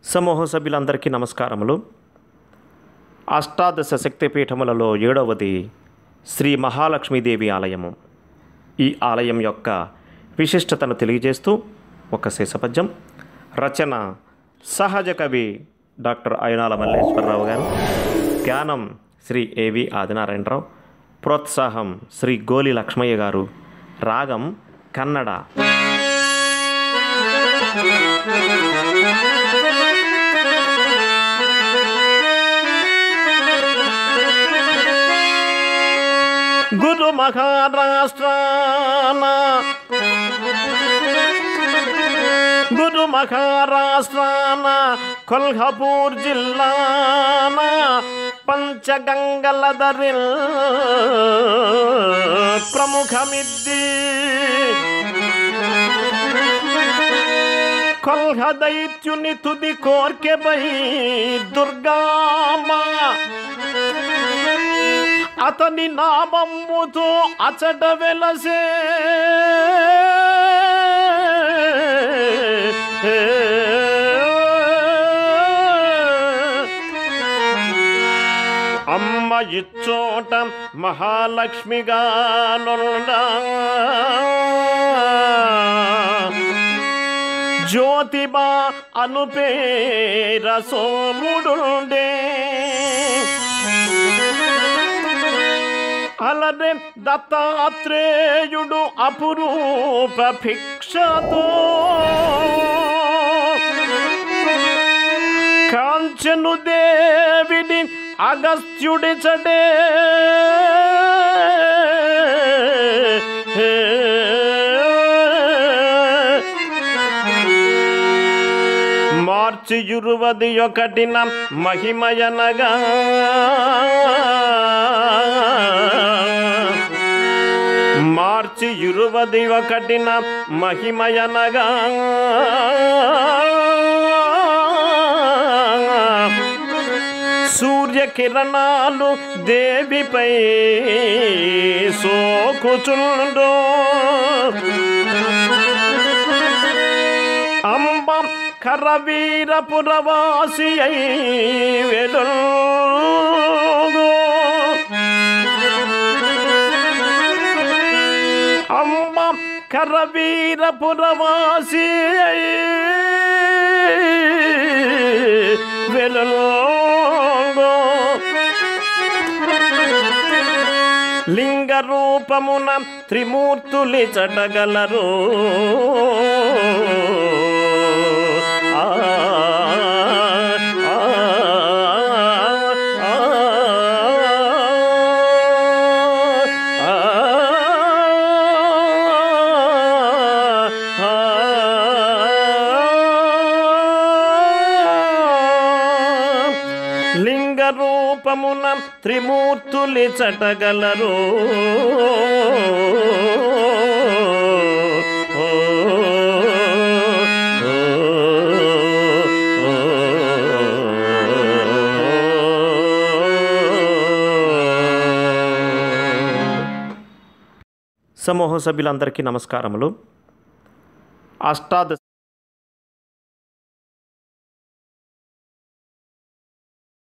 సమూహ సభ్యులందరికీ నమస్కారములు అష్టాదశ శక్తిపీఠములలో ఏడవది శ్రీ మహాలక్ష్మీదేవి ఆలయము ఈ ఆలయం యొక్క విశిష్టతను తెలియజేస్తూ ఒక శేషపద్యం రచన సహజ కవి డాక్టర్ అయనాల మల్లేశ్వరరావు గారు ధ్యానం శ్రీ ఏవి ఆదినారాయణరావు ప్రోత్సాహం శ్రీ గోలి లక్ష్మయ్య గారు రాగం కన్నడ గురు మహారాష్ట్రాన గురు మహారాష్ట్రాన కొల్హాపూర్ జిల్లాన పంచగంగల దరిల్ ప్రముఖమిద్ది కొల్హ దైత్యుని తుది కోర్కెపై దుర్గామా అతని నామమ్ముతో అచట వెలసే అమ్మ ఇచ్చోట మహాలక్ష్మిగా నొల్డా జ్యోతిబా అనుపేర సోముడుండే అలరే దత్తాత్రేయుడు అపురూప భిక్షతో కాంచను దేవిని అగస్త్యుడి చడే మార్చి ఇరువది ఒకటిన మహిమయనగా మార్చి ఇరువది ఒకటిన మహిమయనగా సూర్యకిరణాలు దేవిపై సోకుచుండో అంబ కరవీరపురవాసి అయి వెలుగో అమ్మ కరవీరపురవాసి అయి వెలుగో లింగ రూపమున త్రిమూర్తులి చటగలరు ఆ, ఆ, ఆ, ఆ, లింగ రూపమున త్రిమూర్తులి చటగలరు సమూహ సభ్యులందరికీ నమస్కారములు అష్టాదశ